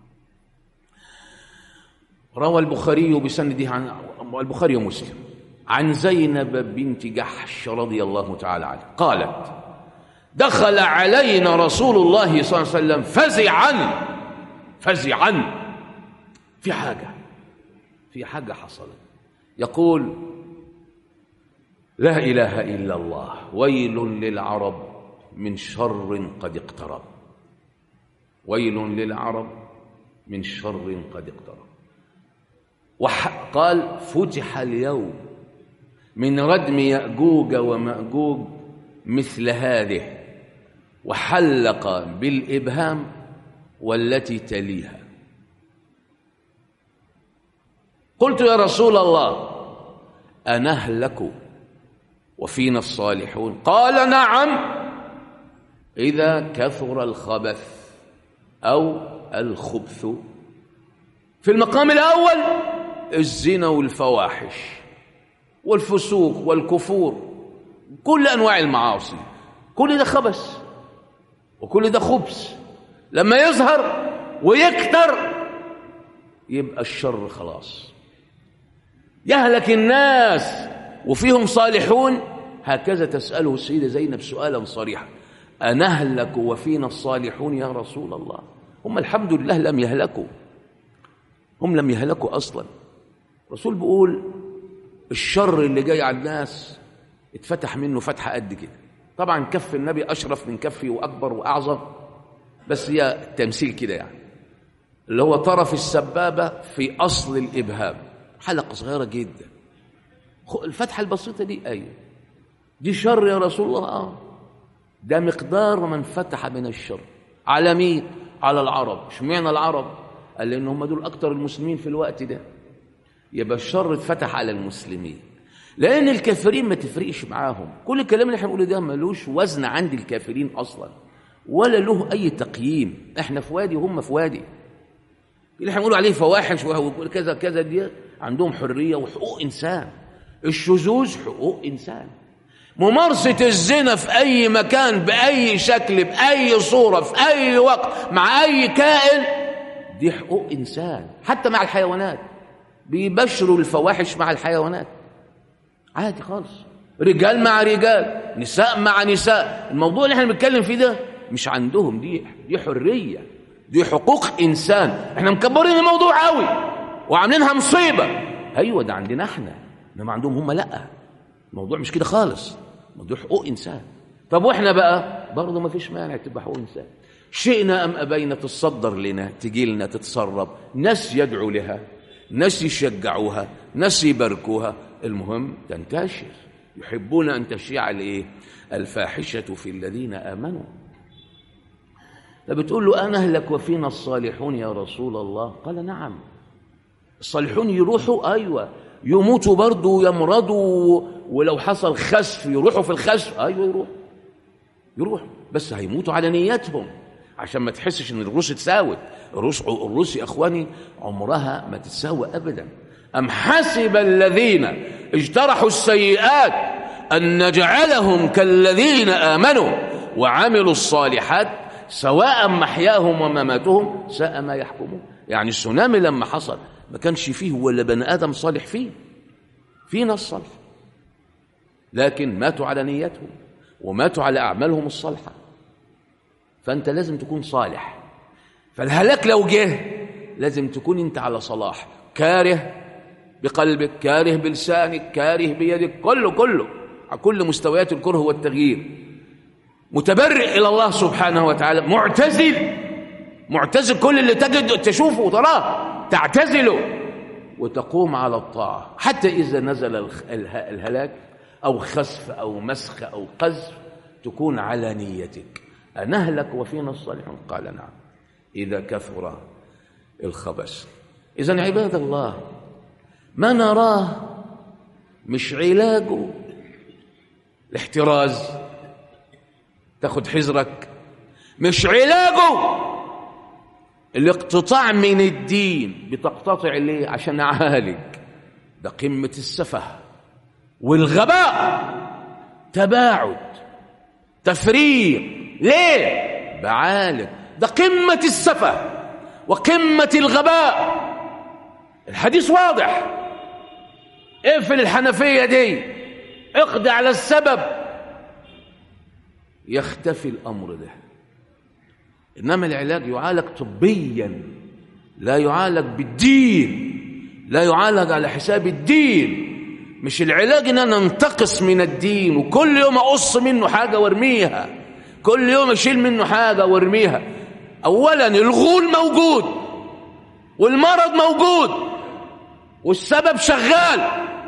روى البخاري بسنده عن البخاري ومسلم عن زينب بنت جحش رضي الله تعالى عنها قالت دخل علينا رسول الله صلى الله عليه وسلم فزعا فزعا في حاجة في حاجة حصلت يقول لا إله إلا الله ويل للعرب من شر قد اقترب ويل للعرب من شر قد اقترب وقال فتح اليوم من ردم يأجوج ومأجوج مثل هذه وحلق بالإبهام والتي تليها قلت يا رسول الله أنهلك وفينا الصالحون قال نعم إذا كثر الخبث أو الخبث في المقام الأول الزنا والفواحش والفسوق والكفور كل أنواع المعاصي كل ده خبث وكل ده خبث لما يظهر ويكتر يبقى الشر خلاص يهلك الناس وفيهم صالحون هكذا تسأله السيدة زينب سؤالا صريحا أنهلك وفينا الصالحون يا رسول الله هم الحمد لله لم يهلكوا هم لم يهلكوا أصلا الرسول بيقول الشر اللي جاي على الناس اتفتح منه فتحة قد كده طبعا كف النبي أشرف من كفي وأكبر وأعظم بس هي تمثيل كده يعني اللي هو طرف السبابة في أصل الإبهام حلقة صغيرة جدا الفتحة البسيطة دي أيوة دي شر يا رسول الله آه ده مقدار من فتح من الشر على مين على العرب اشمعنى العرب قال لان هم دول اكتر المسلمين في الوقت ده يبقى الشر اتفتح على المسلمين لان الكافرين ما تفرقش معاهم كل الكلام اللي احنا بنقوله ده ملوش وزن عند الكافرين اصلا ولا له اي تقييم احنا في وادي وهم في وادي اللي احنا بنقول عليه فواحش وكذا كذا دي عندهم حريه وحقوق انسان الشذوذ حقوق انسان ممارسة الزنا في أي مكان بأي شكل بأي صورة في أي وقت مع أي كائن دي حقوق إنسان حتى مع الحيوانات بيبشروا الفواحش مع الحيوانات عادي خالص رجال مع رجال نساء مع نساء الموضوع اللي احنا بنتكلم فيه ده مش عندهم دي دي حرية دي حقوق إنسان احنا مكبرين الموضوع قوي وعاملينها مصيبة أيوة ده عندنا احنا انما عندهم هم لأ الموضوع مش كده خالص موضوع حقوق انسان طب واحنا بقى برضه ما فيش مانع تبقى حقوق انسان شئنا ام ابينا تتصدر لنا تجي لنا تتسرب ناس يدعوا لها ناس يشجعوها ناس يباركوها المهم تنتشر يحبون أن تشيع الإيه الفاحشة في الذين آمنوا فبتقول له أنا أهلك وفينا الصالحون يا رسول الله قال نعم الصالحون يروحوا أيوة يموتوا برضه يمرضوا ولو حصل خسف يروحوا في الخسف أيوة يروحوا يروحوا بس هيموتوا على نيتهم عشان ما تحسش ان الروس اتساوت الروس الروس يا اخواني عمرها ما تتساوى ابدا ام حسب الذين اجترحوا السيئات ان نجعلهم كالذين امنوا وعملوا الصالحات سواء محياهم ومماتهم ساء ما يحكمون يعني السونامي لما حصل ما كانش فيه ولا بني ادم صالح فيه في ناس صالح لكن ماتوا على نيتهم وماتوا على اعمالهم الصالحه فانت لازم تكون صالح فالهلاك لو جه لازم تكون انت على صلاح كاره بقلبك كاره بلسانك كاره بيدك كله كله على كل مستويات الكره والتغيير متبرئ الى الله سبحانه وتعالى معتزل معتزل كل اللي تجد تشوفه وتراه تعتزله وتقوم على الطاعه حتى اذا نزل الهلاك او خسف او مسخ او قذف تكون على نيتك أنهلك وفينا الصالحون قال نعم إذا كثر الخبث إذا عباد الله ما نراه مش علاجه الاحتراز تاخد حذرك مش علاجه الاقتطاع من الدين بتقتطع ليه عشان اعالج ده قمة السفه والغباء تباعد تفريق ليه بعالج ده قمة السفه وقمة الغباء الحديث واضح اقفل الحنفية دي اقضي على السبب يختفي الأمر ده إنما العلاج يعالج طبيا لا يعالج بالدين لا يعالج على حساب الدين مش العلاج ان انا انتقص من الدين وكل يوم اقص منه حاجه وارميها كل يوم اشيل منه حاجه وارميها اولا الغول موجود والمرض موجود والسبب شغال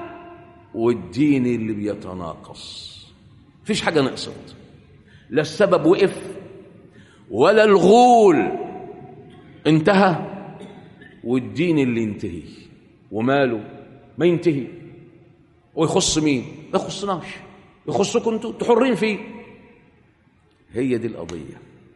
والدين اللي بيتناقص مفيش حاجه نقصت لا السبب وقف ولا الغول انتهى والدين اللي ينتهي وماله ما ينتهي ويخص مين ما يخصناش يخصكم انتوا انتوا حرين فيه هي دي القضيه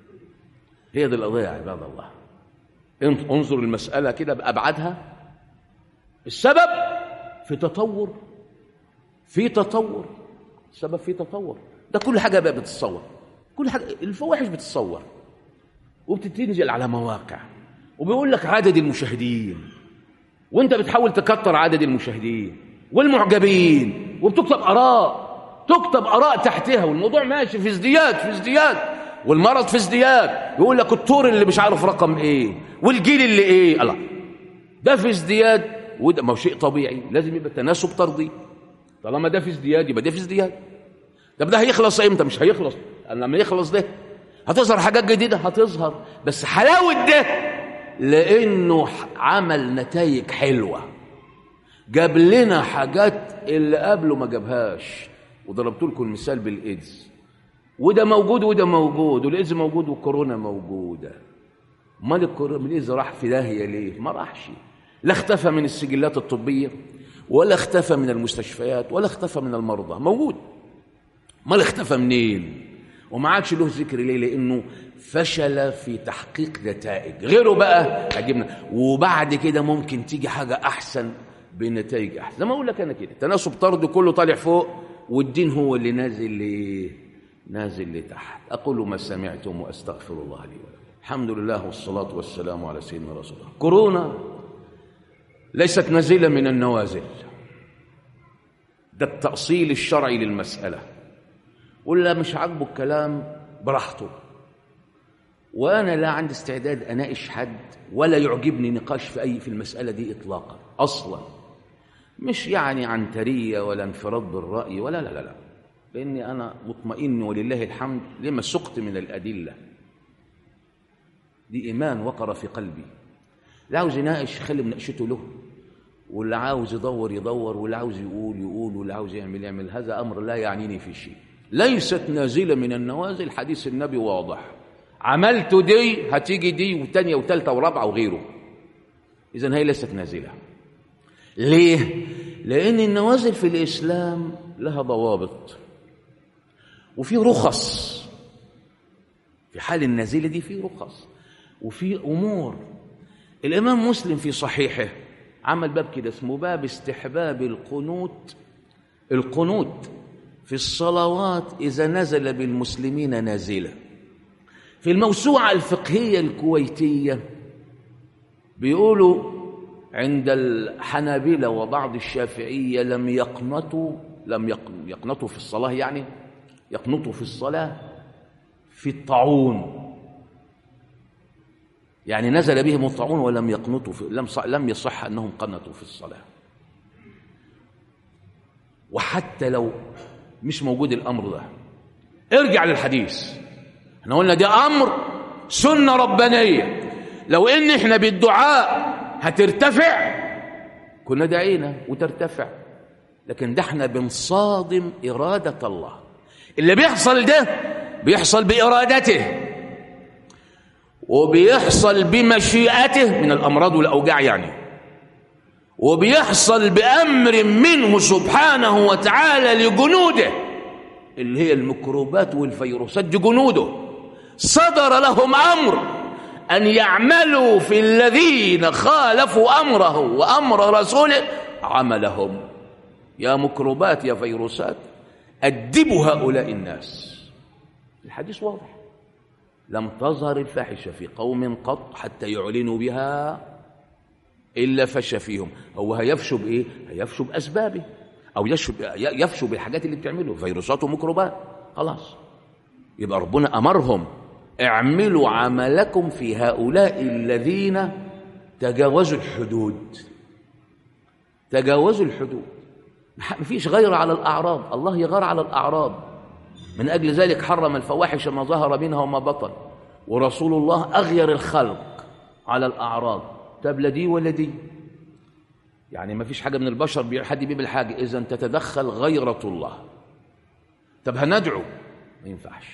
هي دي القضيه يا عباد الله انظر المساله كده بابعادها السبب في تطور في تطور السبب في تطور ده كل حاجه بقى بتتصور كل حاجه الفواحش بتتصور وبتنزل على مواقع وبيقول لك عدد المشاهدين وانت بتحاول تكتر عدد المشاهدين والمعجبين وبتكتب اراء تكتب اراء تحتها والموضوع ماشي في ازدياد في ازدياد والمرض في ازدياد يقول لك الطور اللي مش عارف رقم ايه والجيل اللي ايه الله ده في ازدياد وده ما هو شيء طبيعي لازم يبقى تناسب طردي طالما ده في ازدياد يبقى ده في ازدياد طب ده هيخلص امتى مش هيخلص لما يخلص ده هتظهر حاجات جديده هتظهر بس حلاوه ده لانه عمل نتائج حلوه جاب لنا حاجات اللي قبله ما جابهاش وضربت لكم المثال بالايدز وده موجود وده موجود والايدز موجود والكورونا موجوده امال الكورونا الايدز راح في داهيه ليه ما راحش لا اختفى من السجلات الطبيه ولا اختفى من المستشفيات ولا اختفى من المرضى موجود امال اختفى منين وما عادش له ذكر ليه لانه فشل في تحقيق نتائج غيره بقى عجبنا وبعد كده ممكن تيجي حاجه احسن بنتائج احسن زي ما اقول لك انا كده تناسب طرد كله طالع فوق والدين هو اللي نازل ليه نازل لتحت اقول ما سمعتم واستغفر الله لي ولكم الحمد لله والصلاه والسلام على سيدنا رسول الله كورونا ليست نازله من النوازل ده التاصيل الشرعي للمساله ولا مش عاجبه الكلام براحته وانا لا عندي استعداد اناقش حد ولا يعجبني نقاش في اي في المساله دي اطلاقا اصلا مش يعني عنتريه ولا انفراد بالراي ولا لا لا لا لاني انا مطمئن ولله الحمد لما سقت من الادله دي ايمان وقر في قلبي لا عاوز يناقش خلي مناقشته له واللي عاوز يدور يدور واللي عاوز يقول يقول واللي عاوز يعمل يعمل هذا أمر لا يعنيني في شيء ليست نازلة من النوازل حديث النبي واضح عملت دي هتيجي دي وتانية وتالتة ورابعة وغيره إذا هي ليست نازلة ليه؟ لأن النوازل في الإسلام لها ضوابط وفي رخص في حال النازلة دي في رخص وفي أمور الإمام مسلم في صحيحه عمل باب كده اسمه باب استحباب القنوت القنوت في الصلوات إذا نزل بالمسلمين نازلة في الموسوعة الفقهية الكويتية بيقولوا عند الحنابلة وبعض الشافعية لم يقنطوا لم يقنطوا في الصلاة يعني يقنطوا في الصلاة في الطاعون يعني نزل بهم الطاعون ولم يقنطوا في لم لم يصح انهم قنطوا في الصلاه وحتى لو مش موجود الامر ده ارجع للحديث احنا قلنا ده امر سنه ربانيه لو ان احنا بالدعاء هترتفع كنا دعينا وترتفع لكن ده احنا بنصادم اراده الله اللي بيحصل ده بيحصل بارادته وبيحصل بمشيئته من الامراض والاوجاع يعني وبيحصل بامر منه سبحانه وتعالى لجنوده اللي هي الميكروبات والفيروسات دي جنوده صدر لهم امر ان يعملوا في الذين خالفوا امره وامر رسوله عملهم يا ميكروبات يا فيروسات ادبوا هؤلاء الناس الحديث واضح لم تظهر الفاحشة في قوم قط حتى يعلنوا بها إلا فش فيهم هو هيفشوا بإيه؟ هيفشوا بأسبابه أو يفشوا بالحاجات اللي بتعمله فيروسات وميكروبات خلاص يبقى ربنا أمرهم اعملوا عملكم في هؤلاء الذين تجاوزوا الحدود تجاوزوا الحدود مفيش غير على الأعراض الله يغار على الأعراض من أجل ذلك حرم الفواحش ما ظهر منها وما بطن ورسول الله أغير الخلق على الأعراض طب لا دي ولا دي يعني ما فيش حاجة من البشر حد بيعمل حاجة إذا تتدخل غيرة الله طب هندعو ما ينفعش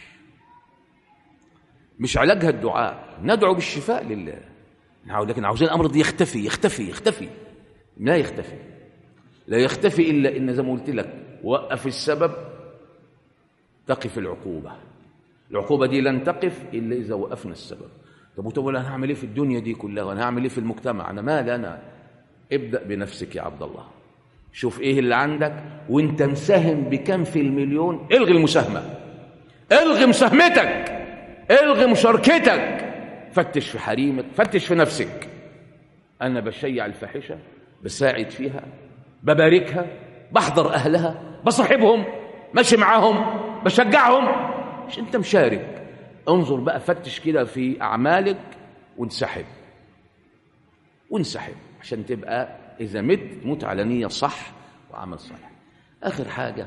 مش علاجها الدعاء ندعو بالشفاء لله لكن عاوزين الأمر ده يختفي يختفي يختفي لا يختفي لا يختفي إلا إن زي ما قلت لك وقف السبب تقف العقوبة العقوبة دي لن تقف إلا إذا وقفنا السبب طب وتقول أنا هعمل إيه في الدنيا دي كلها وأنا هعمل إيه في المجتمع أنا مالي أنا ابدأ بنفسك يا عبد الله شوف إيه اللي عندك وأنت مساهم بكم في المليون الغي المساهمة الغي مساهمتك الغي مشاركتك فتش في حريمك فتش في نفسك أنا بشيع الفاحشة بساعد فيها بباركها بحضر أهلها بصاحبهم ماشي معاهم بشجعهم مش انت مشارك انظر بقى فتش كده في اعمالك وانسحب وانسحب عشان تبقى اذا مت موت على نيه صح وعمل صالح اخر حاجه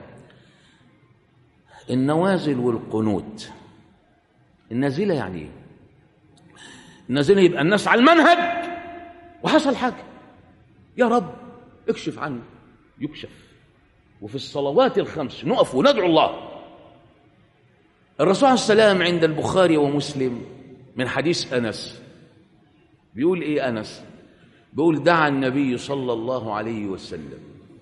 النوازل والقنوت النازله يعني ايه النازله يبقى الناس على المنهج وحصل حاجه يا رب اكشف عني يكشف وفي الصلوات الخمس نقف وندعو الله الرسول عليه السلام عند البخاري ومسلم من حديث أنس بيقول إيه أنس بيقول دعا النبي صلى الله عليه وسلم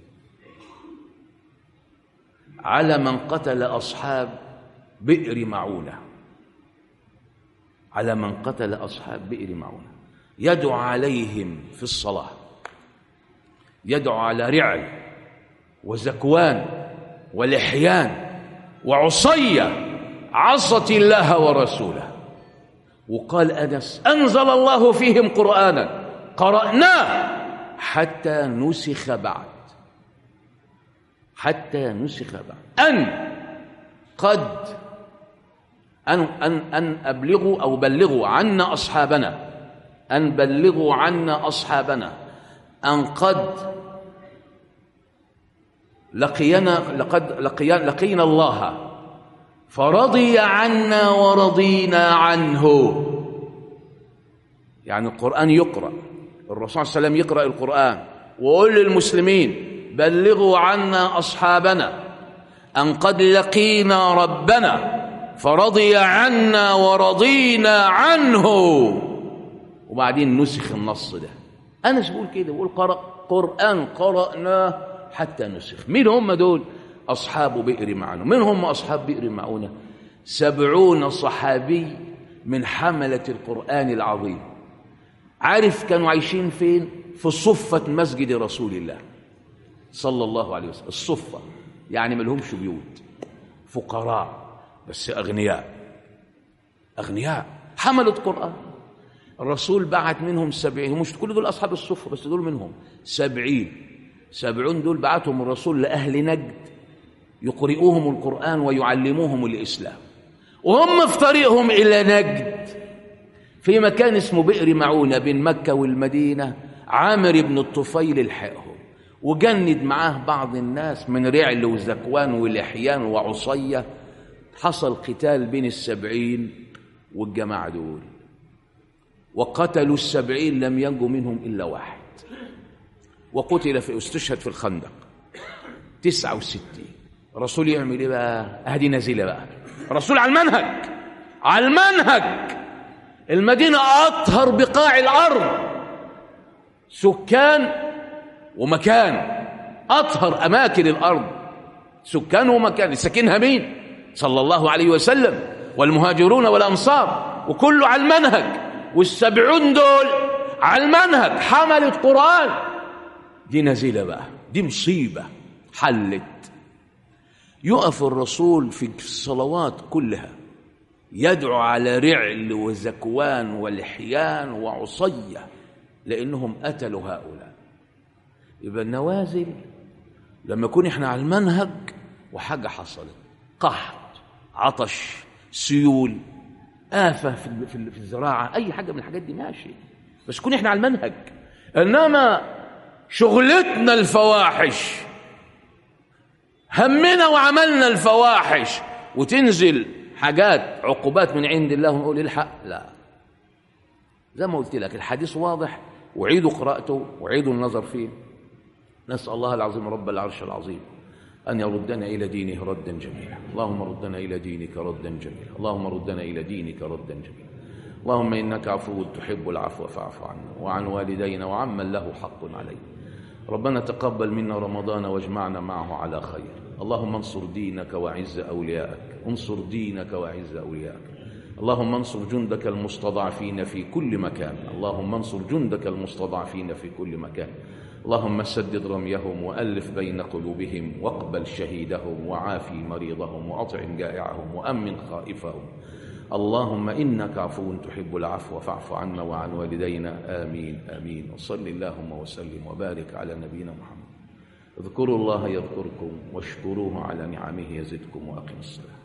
على من قتل أصحاب بئر معونة على من قتل أصحاب بئر معونة يدعو عليهم في الصلاة يدعو على رعل وزكوان ولحيان وعصيه عصت الله ورسوله وقال أنس أنزل الله فيهم قرآنا قرأناه حتى نسخ بعد حتى نسخ بعد أن قد أن, أن, أن أبلغوا أو بلغوا عنا أصحابنا أن بلغوا عنا أصحابنا أن قد لقينا لقد لقينا, لقينا الله فرضي عنا ورضينا عنه يعني القرآن يقرأ الرسول صلى الله عليه وسلم يقرأ القرآن وقول للمسلمين بلغوا عنا أصحابنا أن قد لقينا ربنا فرضي عنا ورضينا عنه وبعدين نسخ النص ده أنس بيقول كده بيقول قرأ قرآن قرأناه حتى نسخ مين هم دول أصحاب بئر معونه من هم أصحاب بئر معونه سبعون صحابي من حملة القرآن العظيم عارف كانوا عايشين فين في صفة مسجد رسول الله صلى الله عليه وسلم الصفة يعني ما لهمش بيوت فقراء بس أغنياء أغنياء حملة قرآن الرسول بعت منهم سبعين مش كل دول أصحاب الصفة بس دول منهم سبعين سبعون دول بعتهم الرسول لأهل نجد يقرئوهم القرآن ويعلموهم الإسلام وهم في طريقهم إلى نجد في مكان اسمه بئر معونة بين مكة والمدينة عامر بن الطفيل الحقهم وجند معاه بعض الناس من رعل وزكوان ولحيان وعصية حصل قتال بين السبعين والجماعة دول وقتلوا السبعين لم ينجو منهم إلا واحد وقتل في استشهد في الخندق تسعة وستين الرسول يعمل ايه بقى اهدي نازلة بقى الرسول على المنهج على المنهج المدينة أطهر بقاع الأرض سكان ومكان أطهر أماكن الأرض سكان ومكان ساكنها مين صلى الله عليه وسلم والمهاجرون والأنصار وكله على المنهج والسبعون دول على المنهج حمل القرآن دي نزيلة بقى دي مصيبة حلت يقف الرسول في الصلوات كلها يدعو على رعل وزكوان ولحيان وعصية لأنهم قتلوا هؤلاء يبقى النوازل لما يكون احنا على المنهج وحاجة حصلت قحط عطش سيول آفة في في الزراعة أي حاجة من الحاجات دي ماشي بس كون احنا على المنهج إنما شغلتنا الفواحش همنا وعملنا الفواحش وتنزل حاجات عقوبات من عند الله ونقول الحق لا زي ما قلت لك الحديث واضح وعيدوا قراءته وعيدوا النظر فيه نسأل الله العظيم رب العرش العظيم أن يردنا إلى دينه ردا جميلا اللهم ردنا إلى دينك ردا جميلا اللهم ردنا إلى دينك ردا جميلا اللهم إنك عفو تحب العفو فاعف عنا وعن والدينا وعمن له حق علينا ربنا تقبل منا رمضان واجمعنا معه على خير اللهم انصر دينك وعز أولياءك انصر دينك وعز أولياءك اللهم انصر جندك المستضعفين في كل مكان اللهم انصر جندك المستضعفين في كل مكان اللهم سدد رميهم وألف بين قلوبهم واقبل شهيدهم وعافي مريضهم وأطعم جائعهم وأمن خائفهم اللهم إنك عفو تحب العفو فاعف عنا وعن والدينا آمين آمين وصل اللهم وسلم وبارك على نبينا محمد اذكروا الله يذكركم واشكروه على نعمه يزدكم وأقم الصلاة